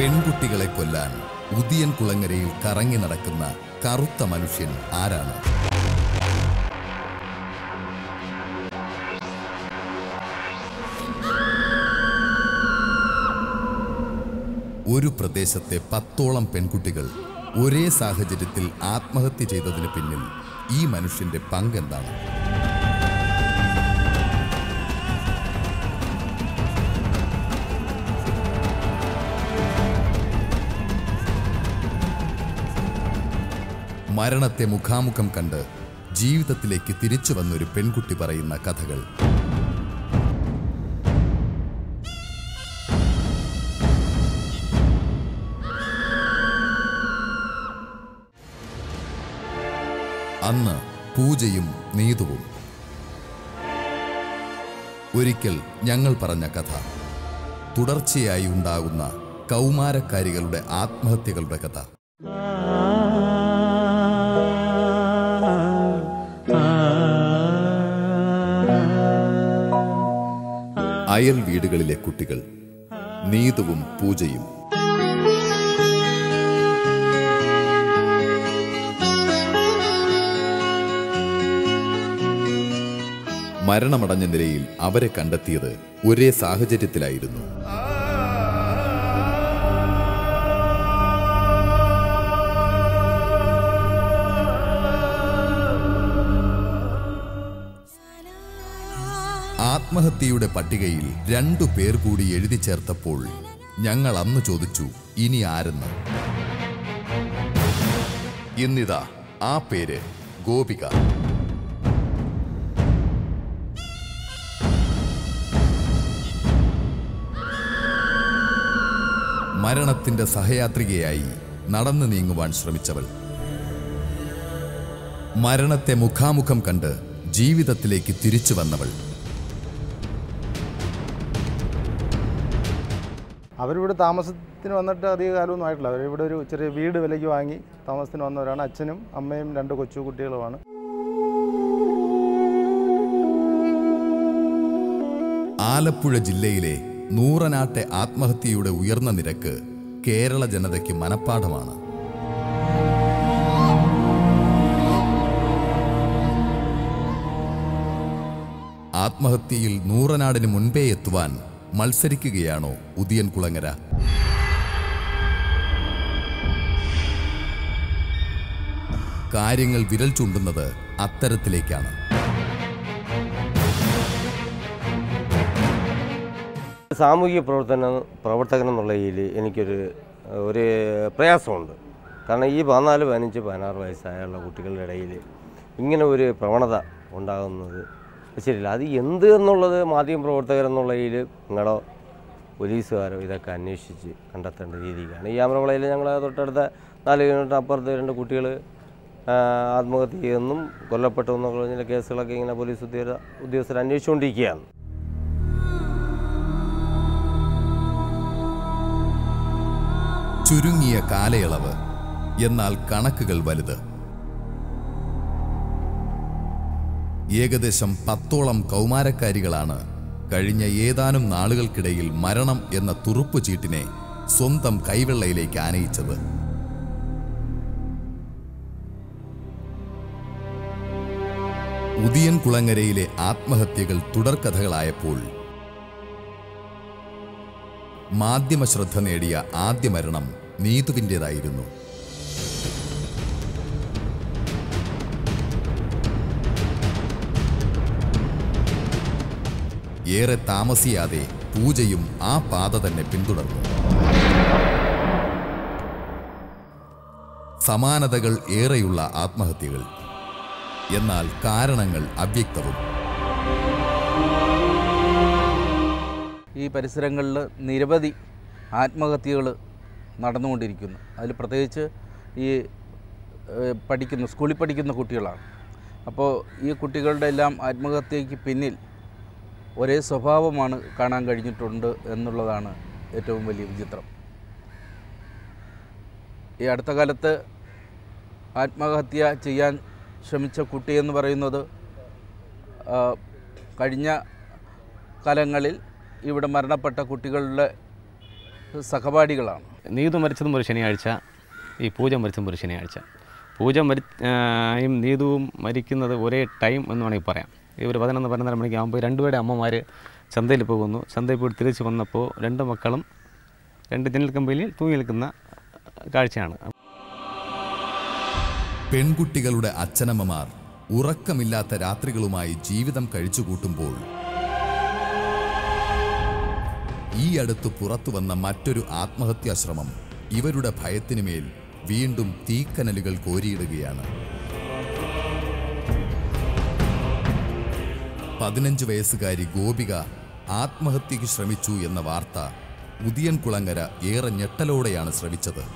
പെൺകുട്ടികളെ കൊല്ലാൻ ഉദിയൻ കുളങ്ങരയിൽ കറങ്ങി നടക്കുന്ന കറുത്ത മനുഷ്യൻ ആരാണ് ഒരു പ്രദേശത്തെ പത്തോളം പെൺകുട്ടികൾ ഒരേ സാഹചര്യത്തിൽ ആത്മഹത്യ ചെയ്തതിന് പിന്നിൽ ഈ മനുഷ്യന്റെ പങ്കെന്താണ് മരണത്തെ മുഖാമുഖം കണ്ട് ജീവിതത്തിലേക്ക് തിരിച്ചു വന്നൊരു പെൺകുട്ടി പറയുന്ന കഥകൾ അന്ന് പൂജയും നീതുവും ഒരിക്കൽ ഞങ്ങൾ പറഞ്ഞ കഥ തുടർച്ചയായി ഉണ്ടാകുന്ന കൗമാരക്കാരികളുടെ ആത്മഹത്യകളുടെ കഥ അയൽ വീടുകളിലെ കുട്ടികൾ നീതുവും പൂജയും മരണമടഞ്ഞ നിലയിൽ അവരെ കണ്ടെത്തിയത് ഒരേ സാഹചര്യത്തിലായിരുന്നു ആത്മഹത്യയുടെ പട്ടികയിൽ രണ്ടു പേർ കൂടി എഴുതി ചേർത്തപ്പോൾ ഞങ്ങൾ അന്ന് ചോദിച്ചു ഇനി ആരെന്ന് ഇന്നിതാ ആ പേര് ഗോപിക മരണത്തിന്റെ സഹയാത്രികയായി നടന്നു നീങ്ങുവാൻ ശ്രമിച്ചവൾ മരണത്തെ മുഖാമുഖം കണ്ട് ജീവിതത്തിലേക്ക് തിരിച്ചു വന്നവൾ അവരിവിടെ താമസത്തിന് വന്നിട്ട് അധിക കാലമൊന്നും ആയിട്ടില്ല അവരിവിടെ ഒരു ചെറിയ വീട് വിലയ്ക്ക് വാങ്ങി താമസത്തിന് വന്നവരാണ് അച്ഛനും അമ്മയും രണ്ട് കൊച്ചു കുട്ടികളുമാണ് ആലപ്പുഴ ജില്ലയിലെ നൂറനാട്ടെ ആത്മഹത്യയുടെ ഉയർന്ന നിരക്ക് കേരള ജനതയ്ക്ക് മനഃപ്പാഠമാണ് ആത്മഹത്യയിൽ നൂറനാടിന് മുൻപേ എത്തുവാൻ മത്സരിക്കുകയാണോ ഉദിയൻ കുളങ്ങര കാര്യങ്ങൾ വിരൽ ചൂണ്ടുന്നത് അത്തരത്തിലേക്കാണ് സാമൂഹിക പ്രവർത്തന പ്രവർത്തകൻ എന്നുള്ള ഇതിൽ എനിക്കൊരു ഒരു പ്രയാസമുണ്ട് കാരണം ഈ പതിനാല് പതിനഞ്ച് പതിനാറ് വയസ്സായുള്ള കുട്ടികളുടെ ഇടയിൽ ഇങ്ങനെ ഒരു പ്രവണത ഉണ്ടാകുന്നത് ശരിയല്ല അത് എന്ത് എന്നുള്ളത് മാധ്യമ പ്രവർത്തകരെന്നുള്ള ഇതിൽ നിങ്ങളോ പോലീസുകാരോ ഇതൊക്കെ അന്വേഷിച്ച് കണ്ടെത്തേണ്ട രീതിക്കാണ് ഈ അമരവളയിൽ ഞങ്ങൾ തൊട്ടടുത്ത നാല് കിലോമീറ്റർ അപ്പുറത്ത് രണ്ട് കുട്ടികൾ ആത്മഹത്യ ചെയ്തെന്നും കൊല്ലപ്പെട്ടു എന്നുള്ള കേസുകളൊക്കെ ഇങ്ങനെ പോലീസ് ഉദ്യോഗ ഉദ്യോഗസ്ഥർ അന്വേഷിച്ചുകൊണ്ടിരിക്കുകയാണ് ചുരുങ്ങിയ കാലയളവ് എന്നാൽ കണക്കുകൾ വലുത് ഏകദേശം പത്തോളം കൗമാരക്കാരികളാണ് കഴിഞ്ഞ ഏതാനും നാളുകൾക്കിടയിൽ മരണം എന്ന തുറുപ്പ് ചീട്ടിനെ സ്വന്തം കൈവെള്ളയിലേക്ക് ആനയിച്ചത് ഉദിയൻ കുളങ്ങരയിലെ ആത്മഹത്യകൾ തുടർക്കഥകളായപ്പോൾ മാധ്യമ ശ്രദ്ധ നേടിയ ആദ്യ മരണം നീതുവിൻ്റെതായിരുന്നു ഏറെ താമസിയാതെ പൂജയും ആ പാത തന്നെ പിന്തുടർന്നു സമാനതകൾ ഏറെയുള്ള ആത്മഹത്യകൾ എന്നാൽ കാരണങ്ങൾ അവ്യക്തവും ഈ പരിസരങ്ങളിൽ നിരവധി ആത്മഹത്യകൾ നടന്നുകൊണ്ടിരിക്കുന്നു അതിൽ പ്രത്യേകിച്ച് ഈ ഏഹ്, പഠിക്കുന്ന സ്കൂളിൽ പഠിക്കുന്ന കുട്ടികളാണ് അപ്പോൾ ഈ കുട്ടികളുടെ എല്ലാം ആത്മഹത്യയ്ക്ക് പിന്നിൽ ഒരേ സ്വഭാവമാണ് കാണാൻ കഴിഞ്ഞിട്ടുണ്ട് എന്നുള്ളതാണ് ഏറ്റവും വലിയ വിചിത്രം ഈ അടുത്ത കാലത്ത് ആത്മഹത്യ ചെയ്യാൻ ശ്രമിച്ച കുട്ടിയെന്ന് പറയുന്നത് ആ, കഴിഞ്ഞ കാലങ്ങളിൽ ഇവിടെ മരണപ്പെട്ട കുട്ടികളുടെ സഹപാഠികളാണ് നീതു മരിച്ചതും ഒരു ശനിയാഴ്ച ഈ പൂജ മരിച്ചതും ഒരു ശനിയാഴ്ച പൂജ മരി ആ, യും നീതുവും മരിക്കുന്നത് ഒരേ ടൈം എന്ന് വേണമെങ്കിൽ പറയാം ഈ ഒരു പതിനൊന്ന് പതിനൊന്നര മണിക്ക് ആകുമ്പോൾ രണ്ടുപേരുടെ അമ്മമാർ ചന്തയിൽ പോകുന്നു ചന്തയിൽ പോയി തിരിച്ച് വന്നപ്പോൾ രണ്ട് മക്കളും രണ്ട് ജനൽ കമ്പിയിൽ തൂങ്ങി നിൽക്കുന്ന കാഴ്ചയാണ് പെൺകുട്ടികളുടെ അച്ഛനമ്മമാർ ഉറക്കമില്ലാത്ത രാത്രികളുമായി ജീവിതം കഴിച്ചുകൂട്ടുമ്പോൾ ഈ അടുത്ത് പുറത്തു വന്ന മറ്റൊരു ആത്മഹത്യാശ്രമം ഇവരുടെ ഭയത്തിനുമേൽ വീണ്ടും തീക്കനലുകൾ കോരിയിടുകയാണ് പതിനഞ്ച് വയസ്സുകാരി ഗോപിക ആത്മഹത്യയ്ക്ക് ശ്രമിച്ചു എന്ന വാർത്ത ഉദിയൻ കുളങ്ങര ഏറെ ഞെട്ടലോടെയാണ് ശ്രവിച്ചത്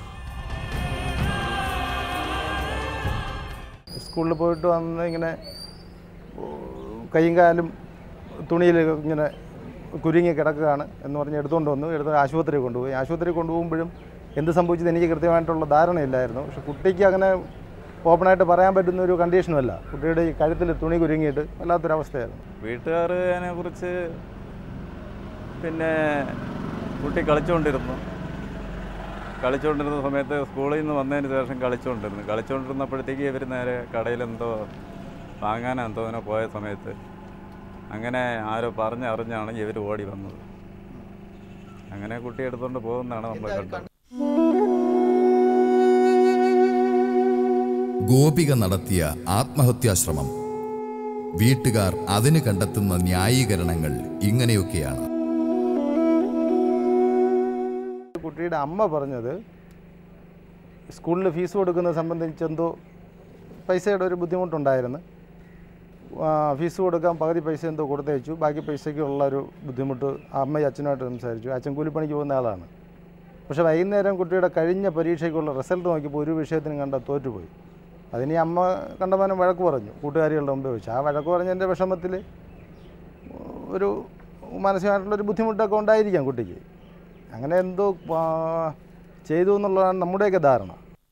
സ്കൂളിൽ പോയിട്ട് വന്ന് ഇങ്ങനെ കൈയും കാലും തുണിയിൽ ഇങ്ങനെ കുരുങ്ങി കിടക്കുകയാണ് എന്ന് പറഞ്ഞ് എടുത്തുകൊണ്ട് വന്നു എടുത്ത് ആശുപത്രി കൊണ്ടുപോയി ആശുപത്രി കൊണ്ടുപോകുമ്പോഴും എന്ത് സംഭവിച്ചത് എനിക്ക് കൃത്യമായിട്ടുള്ള ധാരണയില്ലായിരുന്നു പക്ഷെ കുട്ടിക്ക് അങ്ങനെ ഓപ്പണായിട്ട് പറയാൻ പറ്റുന്ന ഒരു കണ്ടീഷനുമല്ല കുട്ടിയുടെ ഈ കഴുത്തിൽ തുണി കുരുങ്ങിയിട്ട് വല്ലാത്തൊരവസ്ഥയായിരുന്നു വീട്ടുകാർ അതിനെക്കുറിച്ച് പിന്നെ കുട്ടി കളിച്ചുകൊണ്ടിരുന്നു കളിച്ചുകൊണ്ടിരുന്ന സമയത്ത് സ്കൂളിൽ നിന്ന് വന്നതിന് ശേഷം കളിച്ചുകൊണ്ടിരുന്നു കളിച്ചുകൊണ്ടിരുന്നപ്പോഴത്തേക്ക് ഇവർ നേരെ കടയിലെന്തോ വാങ്ങാനെന്തോ അതിനെ പോയ സമയത്ത് അങ്ങനെ ആരോ പറഞ്ഞറിഞ്ഞാണ് ഇവർ ഓടി വന്നത് അങ്ങനെ കുട്ടി എടുത്തുകൊണ്ട് പോകുന്നതാണ് നമ്മൾ കണ്ടത് ഗോപിക നടത്തിയ ആത്മഹത്യാശ്രമം വീട്ടുകാർ അതിന് കണ്ടെത്തുന്ന ന്യായീകരണങ്ങൾ ഇങ്ങനെയൊക്കെയാണ് കുട്ടിയുടെ അമ്മ പറഞ്ഞത് സ്കൂളിൽ ഫീസ് കൊടുക്കുന്നത് സംബന്ധിച്ച് എന്തോ പൈസയുടെ ഒരു ബുദ്ധിമുട്ടുണ്ടായിരുന്നു ആ, ഫീസ് കൊടുക്കാൻ പകുതി പൈസ എന്തോ കൊടുത്തയച്ചു ബാക്കി പൈസയ്ക്കുള്ള ഒരു ബുദ്ധിമുട്ട് അമ്മയും അച്ഛനുമായിട്ട് സംസാരിച്ചു അച്ഛൻ കൂലിപ്പണിക്ക് പോകുന്ന ആളാണ് പക്ഷേ വൈകുന്നേരം കുട്ടിയുടെ കഴിഞ്ഞ പരീക്ഷയ്ക്കുള്ള റിസൾട്ട് നോക്കിയപ്പോൾ ഒരു വിഷയത്തിനും കണ്ട തോറ്റുപോയി അതിന് ഈ അമ്മ കണ്ടമാനം വഴക്ക് പറഞ്ഞു കൂട്ടുകാരികളുടെ മുമ്പ് വെച്ച് ആ വഴക്ക് പറഞ്ഞതിൻ്റെ വിഷമത്തിൽ ഒരു മാനസികമായിട്ടുള്ളൊരു ബുദ്ധിമുട്ടൊക്കെ ഉണ്ടായിരിക്കാം കുട്ടിക്ക് അങ്ങനെ എന്തോ ആ, ചെയ്തു എന്നുള്ളതാണ് നമ്മുടെയൊക്കെ ധാരണ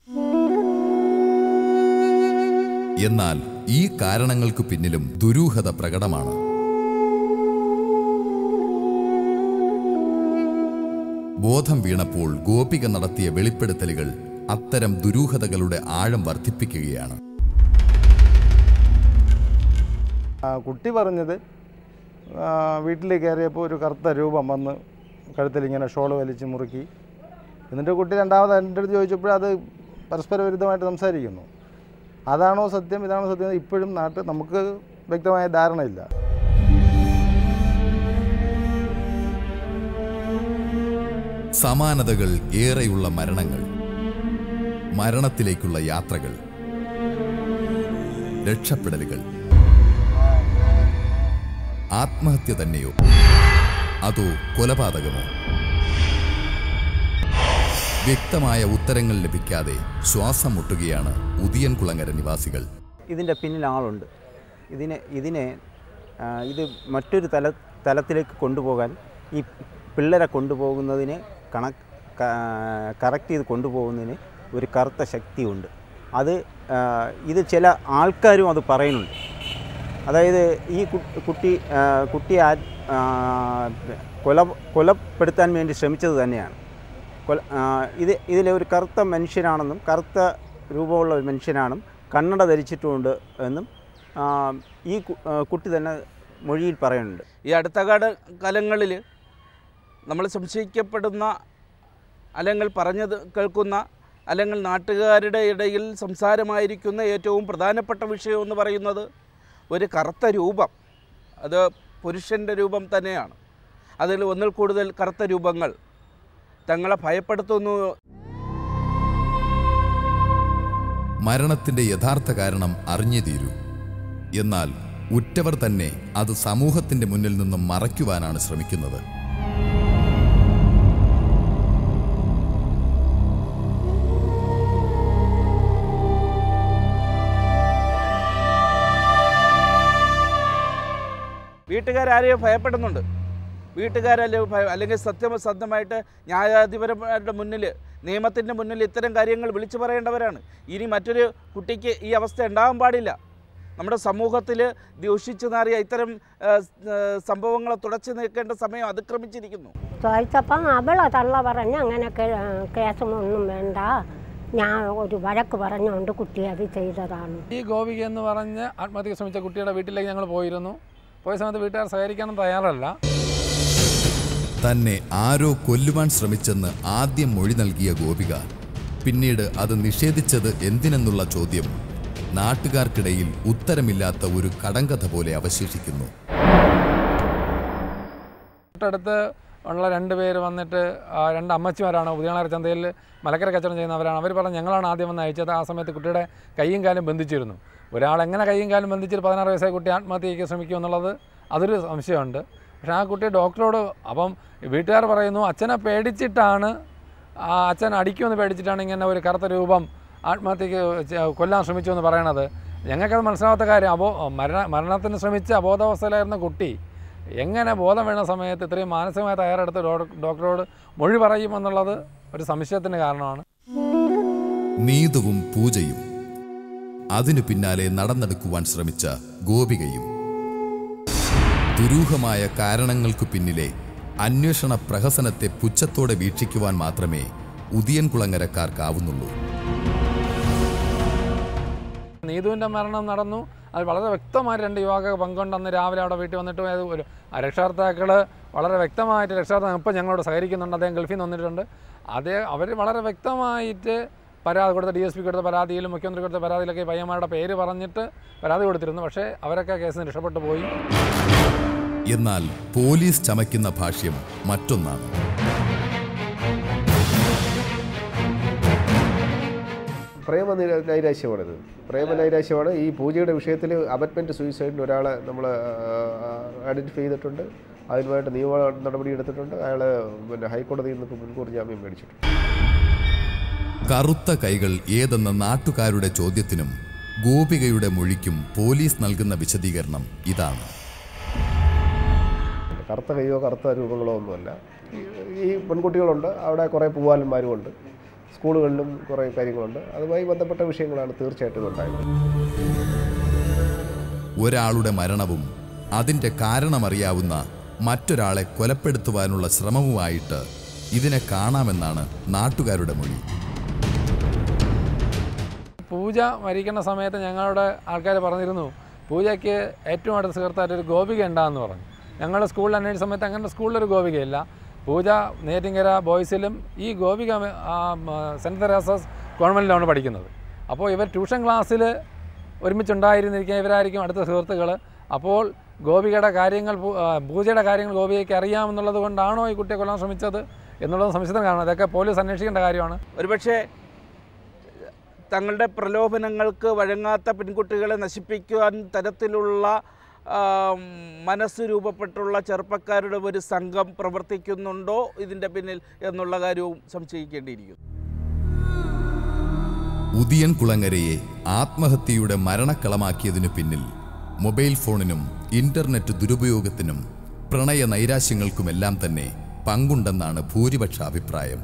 എന്നാൽ ഈ കാരണങ്ങൾക്ക് പിന്നിലും ദുരൂഹത പ്രകടമാണ് ബോധം വീണപ്പോൾ ഗോപിക നടത്തിയ വെളിപ്പെടുത്തലുകൾ അത്തരം ദുരൂഹതകളുടെ ആഴം വർദ്ധിപ്പിക്കുകയാണ് ആ, കുട്ടി പറഞ്ഞത് ആ, വീട്ടിൽ കയറിയപ്പോൾ ഒരു കറുത്ത രൂപം വന്ന് കഴുത്തിൽ ഇങ്ങനെ ഷോൾ വലിച്ച് മുറുക്കി എന്നിട്ട് കുട്ടി രണ്ടാമത് എൻ്റെ അടുത്ത് ചോദിച്ചപ്പോൾ അത് പരസ്പര വിരുദ്ധമായിട്ട് സംസാരിക്കുന്നു അതാണോ സത്യം ഇതാണോ സത്യം ഇപ്പോഴും നാട്ടിൽ നമുക്ക് വ്യക്തമായ ധാരണയില്ല സമാനതകൾ ഏറെയുള്ള മരണങ്ങൾ മരണത്തിലേക്കുള്ള യാത്രകൾ രക്ഷപ്പെടലുകൾ ആത്മഹത്യ തന്നെയോ അതോ കൊലപാതകമോ വ്യക്തമായ ഉത്തരങ്ങൾ ലഭിക്കാതെ ശ്വാസം മുട്ടുകയാണ് ഉദിയൻ കുളങ്ങര നിവാസികൾ ഇതിൻ്റെ പിന്നിൽ ആളുണ്ട് ഇതിനെ ഇതിനെ ആ, ഇത് മറ്റൊരു തല തലത്തിലേക്ക് കൊണ്ടുപോകാൻ ഈ പിള്ളേരെ കൊണ്ടുപോകുന്നതിന് കണക്ക് കറക്റ്റ് ചെയ്ത് കൊണ്ടുപോകുന്നതിന് ഒരു കറുത്ത ശക്തിയുണ്ട് അത് ആ, ഇത് ചില ആൾക്കാരും അത് പറയുന്നുണ്ട് അതായത് ഈ കു- കുട്ടി ആ, കുട്ടിയെ ആ- ആ, കൊല കൊലപ്പെടുത്താൻ വേണ്ടി ശ്രമിച്ചത് തന്നെയാണ് കൊല ആ, ഇത് ഇതിലെ ഒരു കറുത്ത മനുഷ്യനാണെന്നും കറുത്ത രൂപമുള്ള ഒരു മനുഷ്യനാണെന്നും കണ്ണട ധരിച്ചിട്ടുമുണ്ട് എന്നും ആ, ഈ കു- ആ, കുട്ടി തന്നെ മൊഴിയിൽ പറയുന്നുണ്ട് ഈ അടുത്ത കാല കാലങ്ങളിൽ നമ്മൾ സംശയിക്കപ്പെടുന്ന അല്ലെങ്കിൽ പറഞ്ഞത് കേൾക്കുന്ന അല്ലെങ്കിൽ നാട്ടുകാരുടെ ഇടയിൽ സംസാരമായിരിക്കുന്ന ഏറ്റവും പ്രധാനപ്പെട്ട വിഷയം എന്ന് പറയുന്നത് ഒരു കറുത്ത രൂപം അത് പുരുഷൻ്റെ രൂപം തന്നെയാണ് അതിൽ ഒന്നിൽ കൂടുതൽ കറുത്ത രൂപങ്ങൾ തങ്ങളെ ഭയപ്പെടുത്തുന്നു മരണത്തിന്റെ യഥാർത്ഥ കാരണം അറിഞ്ഞേ തീരൂ എന്നാൽ ഉറ്റവർ തന്നെ അത് സമൂഹത്തിന്റെ മുന്നിൽ നിന്നും മറയ്ക്കുവാനാണ് ശ്രമിക്കുന്നത് വീട്ടുകാരാരെയോ ഭയപ്പെടുന്നുണ്ട് വീട്ടുകാരല്ലേ ഭയ അല്ലെങ്കിൽ സത്യസന്ധമായിട്ട് ന്യായാധിപരന്മാരുടെ മുന്നിൽ നിയമത്തിൻ്റെ മുന്നിൽ ഇത്തരം കാര്യങ്ങൾ വിളിച്ചു പറയേണ്ടവരാണ് ഇനി മറ്റൊരു കുട്ടിക്ക് ഈ അവസ്ഥ ഉണ്ടാകാൻ പാടില്ല നമ്മുടെ സമൂഹത്തിൽ ദൂഷിച്ചു നാറിയ ഇത്തരം ആ, സ്- ആ, സംഭവങ്ങളെ തുടച്ചു നീക്കേണ്ട സമയം അതിക്രമിച്ചിരിക്കുന്നു ചോദിച്ചപ്പം അവളെ തള്ള പറഞ്ഞ് അങ്ങനെ കേ- കേസൊന്നും വേണ്ട ഞാൻ ഒരു വഴക്ക് പറഞ്ഞുകൊണ്ട് കുട്ടി അത് ചെയ്തതാണ് ഈ ഗോപിക എന്ന് പറഞ്ഞ് ആത്മഹത്യക്ക് ശ്രമിച്ച കുട്ടിയുടെ വീട്ടിലേക്ക് ഞങ്ങൾ പോയിരുന്നു പോയ സമയത്ത് വീട്ടുകാർ സഹകരിക്കാനും തയ്യാറല്ല തന്നെ ആരോ കൊല്ലുവാൻ ശ്രമിച്ചെന്ന് ആദ്യം മൊഴി നൽകിയ ഗോപിക പിന്നീട് അത് നിഷേധിച്ചത് എന്തിനെന്നുള്ള ചോദ്യം നാട്ടുകാർക്കിടയിൽ ഉത്തരമില്ലാത്ത ഒരു കടങ്കഥ പോലെ അവശേഷിക്കുന്നു തൊട്ടടുത്ത് ഉള്ള രണ്ട് പേര് വന്നിട്ട് ആ, രണ്ട് അമ്മച്ചിമാരാണ് ഉദയനാർ ചന്തയിൽ മലക്കര കച്ചവടം ചെയ്യുന്നവരാണ് അവർ പറഞ്ഞ് ഞങ്ങളാണ് ആദ്യം വന്ന് അയച്ചത് ആ സമയത്ത് കുട്ടിയുടെ കൈയും കാലും ബന്ധിച്ചിരുന്നു ഒരാൾ എങ്ങനെ കൈയും കാലും ബന്ധിച്ചിട്ട് പതിനാറ് വയസ്സായ കുട്ടി ആത്മഹത്യയ്ക്ക് ശ്രമിക്കും എന്നുള്ളത് അതൊരു സംശയമുണ്ട് പക്ഷേ ആ കുട്ടി ഡോക്ടറോട് അപ്പം വീട്ടുകാർ പറയുന്നു അച്ഛനെ പേടിച്ചിട്ടാണ് ആ അച്ഛൻ അടിക്കുമെന്ന് പേടിച്ചിട്ടാണ് ഇങ്ങനെ ഒരു കറുത്ത രൂപം ആത്മഹത്യക്ക് ചെ- കൊല്ലാൻ ശ്രമിച്ചു എന്ന് പറയണത് ഞങ്ങൾക്കത് മനസ്സിലാവാത്ത കാര്യം അബോ മരണ മരണത്തിന് ശ്രമിച്ച അബോധാവസ്ഥയിലായിരുന്ന കുട്ടി എങ്ങനെ ബോധം വീണ സമയത്ത് ഇത്രയും മാനസികമായി തയ്യാറെടുത്ത് ഡോ- ഡോക്ടറോട് മൊഴി പറയുമെന്നുള്ളത് ഒരു സംശയത്തിന് കാരണമാണ് നീതുവും പൂജയും അതിനു പിന്നാലെ നടന്നെടുക്കുവാൻ ശ്രമിച്ച ഗോപികയും ദുരൂഹമായ കാരണങ്ങൾക്കു പിന്നിലെ അന്വേഷണ പ്രഹസനത്തെ പുച്ഛത്തോടെ വീക്ഷിക്കുവാൻ മാത്രമേ ഉദിയൻകുളങ്ങരക്കാർക്കാവുന്നുള്ളൂ നീതുവിൻ്റെ മരണം നടന്നു അത് വളരെ വ്യക്തമായി രണ്ട് യുവാക്കൾ പങ്കുകൊണ്ട് അന്ന് രാവിലെ അവിടെ വീട്ടിൽ വന്നിട്ട് അത് ഒരു ആ രക്ഷകർത്താക്കൾ വളരെ വ്യക്തമായിട്ട് രക്ഷകർത്താക്കൾ ഇപ്പം ഞങ്ങളോട് സഹകരിക്കുന്നുണ്ട് അദ്ദേഹം ഗൾഫിൽ നിന്ന് വന്നിട്ടുണ്ട് അതേ അവർ വളരെ വ്യക്തമായിട്ട് പരാതി കൊടുത്ത ഡി എസ് പി കൊടുത്ത പരാതിയിലും മുഖ്യമന്ത്രി കൊടുത്ത പരാതിയിലൊക്കെ ഈ പയ്യന്മാരുടെ പേര് പറഞ്ഞിട്ട് പരാതി കൊടുത്തിരുന്നു പക്ഷേ അവരൊക്കെ കേസിൽ നിന്ന് രക്ഷപ്പെട്ടു പോയി എന്നാൽ പോലീസ് ചമയ്ക്കുന്ന ഭാഷ്യം മറ്റൊന്നാണ് പ്രേമ നിര- നൈരാശ്യമാണിത് പ്രേമ നൈരാശ്യമാണ് ഈ പൂജയുടെ വിഷയത്തിൽ അബറ്റ്മെൻറ്റ് സൂയിസൈഡിന് ഒരാളെ നമ്മൾ ഐഡൻറ്റിഫൈ ചെയ്തിട്ടുണ്ട് അതിനുമായിട്ട് നിയമ നടപടി എടുത്തിട്ടുണ്ട് അയാൾ പിന്നെ ഹൈക്കോടതിയിൽ നിന്ന് മുൻകൂർ ജാമ്യം മേടിച്ചിട്ടുണ്ട് കറുത്ത കൈകൾ ഏതെന്ന നാട്ടുകാരുടെ ചോദ്യത്തിനും ഗോപികയുടെ മൊഴിക്കും പോലീസ് നൽകുന്ന വിശദീകരണം ഇതാണ് കറുത്ത കൈയോ കറുത്ത രൂപങ്ങളോ ഒന്നുമല്ല ഈ- ഈ പെൺകുട്ടികളുണ്ട് അവിടെ കുറേ പൂവാലന്മാരും ഉണ്ട് സ്കൂളുകളിലും കുറേ കാര്യങ്ങളുണ്ട് അതുമായി ബന്ധപ്പെട്ട വിഷയങ്ങളാണ് തീർച്ചയായിട്ടും ഉണ്ടായത് ഒരാളുടെ മരണവും അതിൻ്റെ കാരണമറിയാവുന്ന മറ്റൊരാളെ കൊലപ്പെടുത്തുവാനുള്ള ശ്രമവുമായിട്ട് ഇതിനെ കാണാമെന്നാണ് നാട്ടുകാരുടെ മൊഴി പൂജ മരിക്കുന്ന സമയത്ത് ഞങ്ങളുടെ ആൾക്കാർ പറഞ്ഞിരുന്നു പൂജയ്ക്ക് ഏറ്റവും അടുത്ത സുഹൃത്തായിട്ട് ഒരു ഗോപിക ഉണ്ടാകുമെന്ന് പറഞ്ഞു ഞങ്ങളുടെ സ്കൂളിൽ അന്വേഷിച്ച സമയത്ത് അങ്ങനെ സ്കൂളിലൊരു ഗോപികയില്ല പൂജ നേറ്റിങ്കര ബോയ്സിലും ഈ ഗോപിക ആ, മ, സെൻറ്റ് തെരേസസ് ഗവൺമെൻറ്റിലാണ് പഠിക്കുന്നത് അപ്പോൾ ഇവർ ട്യൂഷൻ ക്ലാസ്സിൽ ഒരുമിച്ചുണ്ടായിരുന്നിരിക്കുക ഇവരായിരിക്കും അടുത്ത സുഹൃത്തുക്കൾ അപ്പോൾ ഗോപികയുടെ കാര്യങ്ങൾ പൂ- ആ, പൂജയുടെ കാര്യങ്ങൾ ഗോപികയ്ക്ക് അറിയാമെന്നുള്ളത് കൊണ്ടാണോ ഈ കുട്ടിയെ കൊല്ലാൻ ശ്രമിച്ചത് എന്നുള്ളത് സംശയത്തിന് കാരണം അതൊക്കെ പോലീസ് അന്വേഷിക്കേണ്ട കാര്യമാണ് ഒരുപക്ഷെ തങ്ങളുടെ പ്രലോഭനങ്ങൾക്ക് വഴങ്ങാത്ത പെൺകുട്ടികളെ നശിപ്പിക്കുവാൻ തരത്തിലുള്ള ആ, മനസ്സ് രൂപപ്പെട്ടുള്ള ചെറുപ്പക്കാരുടെ ഒരു സംഘം പ്രവർത്തിക്കുന്നുണ്ടോ ഇതിൻ്റെ പിന്നിൽ എന്നുള്ള കാര്യവും സംശയിക്കേണ്ടിയിരിക്കുന്നു ഉദിയൻ കുളങ്ങരയെ ആത്മഹത്യയുടെ മരണക്കളമാക്കിയതിനു പിന്നിൽ മൊബൈൽ ഫോണിനും ഇന്റർനെറ്റ് ദുരുപയോഗത്തിനും പ്രണയ നൈരാശ്യങ്ങൾക്കുമെല്ലാം തന്നെ പങ്കുണ്ടെന്നാണ് ഭൂരിപക്ഷ അഭിപ്രായം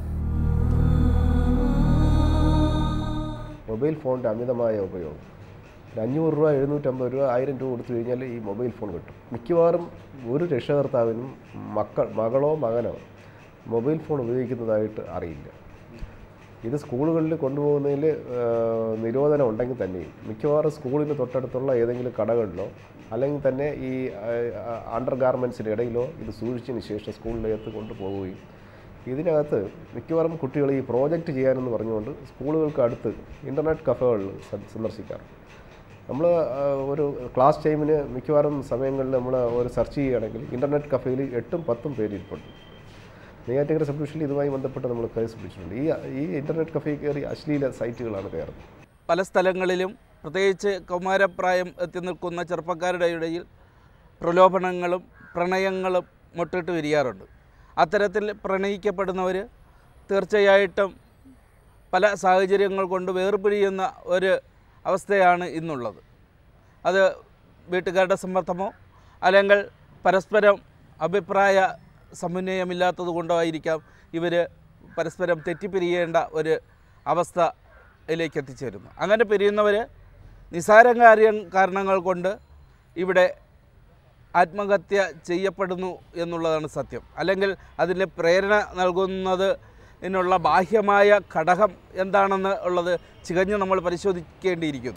മൊബൈൽ ഫോണിൻ്റെ അമിതമായ ഉപയോഗം ഒരു അഞ്ഞൂറ് രൂപ എഴുന്നൂറ്റമ്പത് രൂപ ആയിരം രൂപ കൊടുത്തു കഴിഞ്ഞാൽ ഈ മൊബൈൽ ഫോൺ കിട്ടും മിക്കവാറും ഒരു രക്ഷകർത്താവിനും മക്കൾ മകളോ മകനോ മൊബൈൽ ഫോൺ ഉപയോഗിക്കുന്നതായിട്ട് അറിയില്ല ഇത് സ്കൂളുകളിൽ കൊണ്ടുപോകുന്നതിൽ നിരോധനം ഉണ്ടെങ്കിൽ തന്നെയും മിക്കവാറും സ്കൂളിന് തൊട്ടടുത്തുള്ള ഏതെങ്കിലും കടകളിലോ അല്ലെങ്കിൽ തന്നെ ഈ അണ്ടർ ഗാർമെൻസിൻ്റെ ഇടയിലോ ഇത് സൂക്ഷിച്ചതിന് ശേഷം സ്കൂളിലേക്ക് കൊണ്ടുപോവുകയും ഇതിനകത്ത് മിക്കവാറും കുട്ടികൾ ഈ പ്രോജക്റ്റ് ചെയ്യാനെന്ന് പറഞ്ഞുകൊണ്ട് സ്കൂളുകൾക്ക് അടുത്ത് ഇൻ്റർനെറ്റ് കഫേകളിൽ സന്ദർശിക്കാറുണ്ട് നമ്മൾ ഒരു ക്ലാസ് ടൈമിന് മിക്കവാറും സമയങ്ങളിൽ നമ്മൾ ഒരു സെർച്ച് ചെയ്യുകയാണെങ്കിൽ ഇൻ്റർനെറ്റ് കഫേയിൽ എട്ടും പത്തും പേര് ഇരിപ്പുണ്ട് നെയ്യാറ്റിങ്കര സബ് ഡിവിഷനിൽ ഇതുമായി ബന്ധപ്പെട്ട് നമ്മൾ കേസ് പിടിച്ചിട്ടുണ്ട് ഈ ഈ ഇൻ്റർനെറ്റ് കഫേ കയറി അശ്ലീല സൈറ്റുകളാണ് കയറുന്നത് പല സ്ഥലങ്ങളിലും പ്രത്യേകിച്ച് കൗമാരപ്രായം എത്തി നിൽക്കുന്ന ചെറുപ്പക്കാരുടെ ഇടയിൽ പ്രലോഭനങ്ങളും പ്രണയങ്ങളും മുട്ടിട്ട് വിരിയാറുണ്ട് അത്തരത്തിൽ പ്രണയിക്കപ്പെടുന്നവർ തീർച്ചയായിട്ടും പല സാഹചര്യങ്ങൾ കൊണ്ട് വേർപിരിയുന്ന ഒരു അവസ്ഥയാണ് ഇന്നുള്ളത് അത് വീട്ടുകാരുടെ സമ്മർദ്ദമോ അല്ലെങ്കിൽ പരസ്പരം അഭിപ്രായ സമന്വയമില്ലാത്തത് കൊണ്ടോ ആയിരിക്കാം ഇവർ പരസ്പരം തെറ്റിപ്പിരിയേണ്ട ഒരു അവസ്ഥയിലേക്ക് എത്തിച്ചേരുന്നു അങ്ങനെ പിരിയുന്നവർ നിസാര കാര്യം കാരണങ്ങൾ കൊണ്ട് ഇവിടെ ആത്മഹത്യ ചെയ്യപ്പെടുന്നു എന്നുള്ളതാണ് സത്യം അല്ലെങ്കിൽ അതിന് പ്രേരണ നൽകുന്നത് ഇതിനുള്ള ബാഹ്യമായ ഘടകം എന്താണെന്ന് ഉള്ളത് ചികഞ്ഞ് നമ്മൾ പരിശോധിക്കേണ്ടിയിരിക്കുന്നു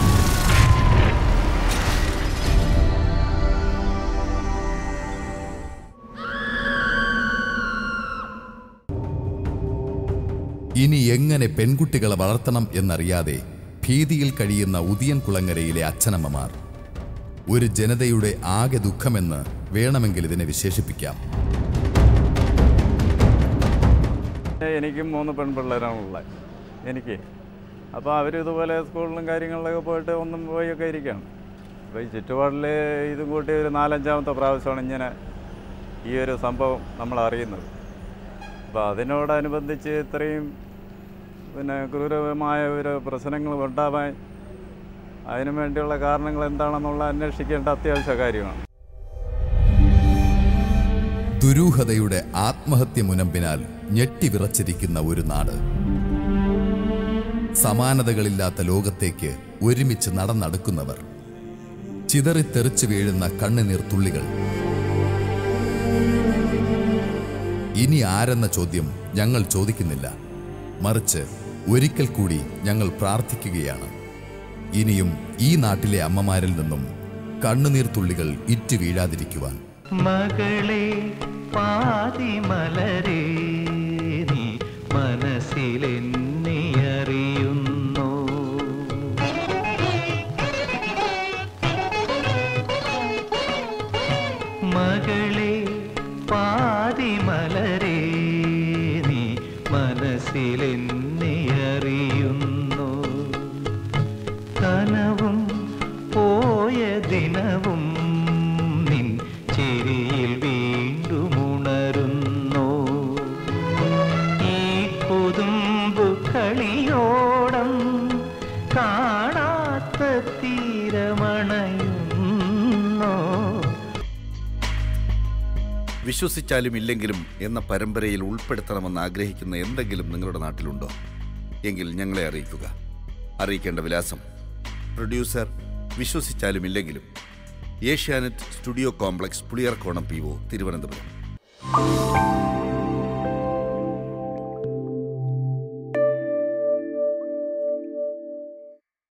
ഇനി എങ്ങനെ പെൺകുട്ടികളെ വളർത്തണം എന്നറിയാതെ ഭീതിയിൽ കഴിയുന്ന ഉദിയൻ കുളങ്ങരയിലെ അച്ഛനമ്മമാർ ഒരു ജനതയുടെ ആകെ ദുഃഖമെന്ന് വേണമെങ്കിൽ ഇതിനെ വിശേഷിപ്പിക്കാം എനിക്കും മൂന്ന് പെൺപിള്ളേരാണുള്ളത് എനിക്ക് അപ്പോൾ അവർ ഇതുപോലെ സ്കൂളിലും കാര്യങ്ങളിലൊക്കെ പോയിട്ട് ഒന്നും പോയൊക്കെ ഇരിക്കുകയാണ് അപ്പോൾ ഈ ചുറ്റുപാടിൽ ഇതും കൂട്ടി ഒരു നാലഞ്ചാമത്തെ പ്രാവശ്യമാണ് ഇങ്ങനെ ഈ ഒരു സംഭവം നമ്മൾ അറിയുന്നത് അപ്പോൾ അതിനോടനുബന്ധിച്ച് ഇത്രയും പിന്നെ ക്രൂരമായ ഒരു പ്രശ്നങ്ങൾ ഉണ്ടാവാൻ അതിനു വേണ്ടിയുള്ള കാരണങ്ങൾ എന്താണെന്നുള്ള അന്വേഷിക്കേണ്ട അത്യാവശ്യ കാര്യമാണ് ദുരൂഹതയുടെ ആത്മഹത്യ മുനമ്പിനാൽ ഞെട്ടിവിറച്ചിരിക്കുന്ന ഒരു നാട് സമാനതകളില്ലാത്ത ലോകത്തേക്ക് ഒരുമിച്ച് നടന്നടുക്കുന്നവർ ചിതറിത്തെറിച്ചു വീഴുന്ന കണ്ണുനീർ തുള്ളികൾ ഇനി ആരെന്ന ചോദ്യം ഞങ്ങൾ ചോദിക്കുന്നില്ല മറിച്ച് ഒരിക്കൽ കൂടി ഞങ്ങൾ പ്രാർത്ഥിക്കുകയാണ് ഇനിയും ഈ നാട്ടിലെ അമ്മമാരിൽ നിന്നും കണ്ണുനീർ തുള്ളികൾ ഇറ്റു വീഴാതിരിക്കുവാൻ മകളെ പാതിമലരേ നീ മനസ്സിലെന്നെ അറിയുന്നു മകളെ പാതിമലരേ നീ മനസ്സിലെന്നെ അറിയുന്നു കനവും പോയ ദിനവും നിൻ ചിരിയിൽ വീണ്ടും ഉണരുന്നു ഈ കൊതുമ്പു കളിയോടം കാണാത്ത തീരമണയുന്നു വിശ്വസിച്ചാലും ഇല്ലെങ്കിലും എന്ന പരമ്പരയിൽ ഉൾപ്പെടുത്തണമെന്ന് ആഗ്രഹിക്കുന്ന എന്തെങ്കിലും നിങ്ങളുടെ നാട്ടിലുണ്ടോ എങ്കിൽ ഞങ്ങളെ അറിയിക്കുക അറിയിക്കേണ്ട വിലാസം പ്രൊഡ്യൂസർ വിശ്വസിച്ചാലും ഇല്ലെങ്കിലും Asianet studio complex Puliyarakonam P O Thiruvananthapuram